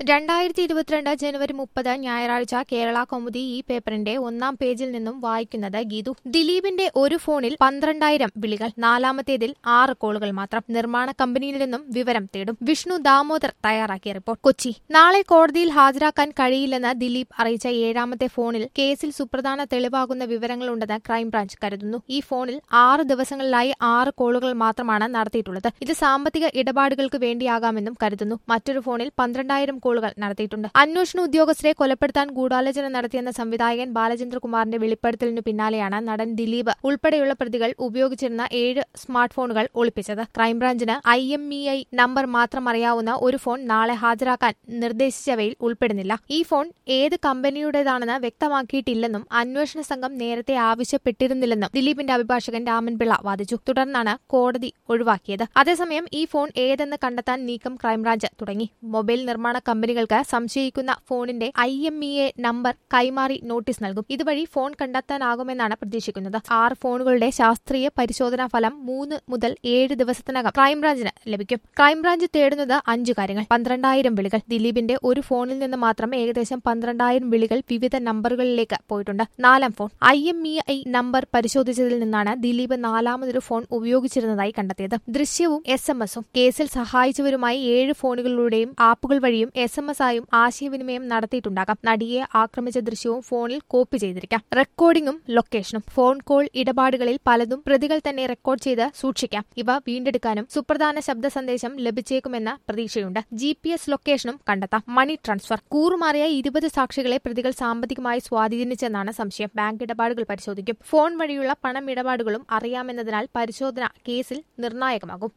രണ്ടായിരത്തി ഇരുപത്തിരണ്ട് ജനുവരി മുപ്പത് ഞായറാഴ്ച കേരള കൗമുദി ഈ പേപ്പറിന്റെ ഒന്നാം പേജിൽ നിന്നും വായിക്കുന്നത് ഗീതു ദിലീപിന്റെ ഒരു ഫോണിൽ പന്ത്രണ്ടായിരം വിളികൾ നാലാമത്തേതിൽ ആറ് കോളുകൾ മാത്രം നിർമ്മാണ കമ്പനിയിൽ നിന്നും വിവരം തേടും വിഷ്ണു ദാമോദർ തയ്യാറാക്കിയ റിപ്പോർട്ട് കൊച്ചി നാളെ കോടതിയിൽ ഹാജരാക്കാൻ കഴിയില്ലെന്ന് ദിലീപ് അറിയിച്ച ഏഴാമത്തെ ഫോണിൽ കേസിൽ സുപ്രധാന തെളിവാകുന്ന വിവരങ്ങളുണ്ടെന്ന് ക്രൈംബ്രാഞ്ച് കരുതുന്നു ഈ ഫോണിൽ ആറ് ദിവസങ്ങളിലായി ആറ് കോളുകൾ മാത്രമാണ് നടത്തിയിട്ടുള്ളത് ഇത് സാമ്പത്തിക ഇടപാടുകൾക്ക് വേണ്ടിയാകാമെന്നും കരുതുന്നു മറ്റൊരു ഫോണിൽ പന്ത്രണ്ടായിരം കോളുകൾ നടത്തിയിട്ടുണ്ട് അന്വേഷണ ഉദ്യോഗസ്ഥരെ കൊലപ്പെടുത്താൻ ഗൂഢാലോചന നടത്തിയെന്ന സംവിധായകൻ ബാലചന്ദ്രകുമാറിന്റെ വെളിപ്പെടുത്തലിനു പിന്നാലെയാണ് നടൻ ദിലീപ് ഉൾപ്പെടെയുള്ള പ്രതികൾ ഉപയോഗിച്ചിരുന്ന ഏഴ് സ്മാർട്ട് ഫോണുകൾ ഒളിപ്പിച്ചത് ക്രൈംബ്രാഞ്ചിന് I M E I number മാത്രം അറിയാവുന്ന ഒരു ഫോൺ നാളെ ഹാജരാക്കാൻ നിർദ്ദേശിച്ചവയിൽ ഉൾപ്പെടുന്നില്ല ഈ ഫോൺ ഏത് കമ്പനിയുടേതാണെന്ന് വ്യക്തമാക്കിയിട്ടില്ലെന്നും അന്വേഷണ സംഘം നേരത്തെ ആവശ്യപ്പെട്ടിരുന്നില്ലെന്നും ദിലീപിന്റെ അഭിഭാഷകൻ രാമൻപിള്ള വാദിച്ചു തുടർന്നാണ് കോടതി ഒഴിവാക്കിയത് അതേസമയം ഈ ഫോൺ ഏതെന്ന് കണ്ടെത്താൻ നീക്കം ക്രൈംബ്രാഞ്ച് തുടങ്ങി മൊബൈൽ നിർമ്മാണ കമ്പനികൾക്ക് സംശയിക്കുന്ന ഫോണിന്റെ I M E A number കൈമാറി നോട്ടീസ് നൽകും ഇതുവഴി ഫോൺ കണ്ടെത്താനാകുമെന്നാണ് പ്രതീക്ഷിക്കുന്നത് ആറ് ഫോണുകളുടെ ശാസ്ത്രീയ പരിശോധനാ ഫലം മൂന്ന് മുതൽ ഏഴ് ദിവസത്തിനകം ക്രൈംബ്രാഞ്ചിന് ലഭിക്കും ക്രൈംബ്രാഞ്ച് തേടുന്നത് അഞ്ചു കാര്യങ്ങൾ പന്ത്രണ്ടായിരം വിളികൾ ദിലീപിന്റെ ഒരു ഫോണിൽ നിന്ന് മാത്രം ഏകദേശം പന്ത്രണ്ടായിരം വിളികൾ വിവിധ നമ്പറുകളിലേക്ക് പോയിട്ടുണ്ട് നാലാം phone I M E I number പരിശോധിച്ചതിൽ നിന്നാണ് ദിലീപ് നാലാമതൊരു ഫോൺ ഉപയോഗിച്ചിരുന്നതായി കണ്ടെത്തിയത് ദൃശ്യവും എസ് എം എസും കേസിൽ സഹായിച്ചവരുമായി ഏഴ് ഫോണുകളിലൂടെയും ആപ്പുകൾ വഴിയും എസ് എം എസ് ആയും ആശയവിനിമയം നടത്തിയിട്ടുണ്ടാകാം നടിയെ ആക്രമിച്ച ദൃശ്യവും ഫോണിൽ കോപ്പി ചെയ്തിരിക്കാം റെക്കോർഡിംഗും ലൊക്കേഷനും ഫോൺ കോൾ ഇടപാടുകളിൽ പലതും പ്രതികൾ തന്നെ റെക്കോർഡ് ചെയ്ത് സൂക്ഷിക്കാം ഇവ വീണ്ടെടുക്കാനും സുപ്രധാന ശബ്ദ സന്ദേശം ലഭിച്ചേക്കുമെന്ന പ്രതീക്ഷയുണ്ട് ജി പി എസ് ലൊക്കേഷനും കണ്ടെത്താം മണി ട്രാൻസ്ഫർ കൂറുമാറിയ ഇരുപത് സാക്ഷികളെ പ്രതികൾ സാമ്പത്തികമായി സ്വാധീനിച്ചെന്നാണ് സംശയം ബാങ്ക് ഇടപാടുകൾ പരിശോധിക്കും ഫോൺ വഴിയുള്ള പണമിടപാടുകളും അറിയാമെന്നതിനാൽ പരിശോധന കേസിൽ നിർണായകമാകും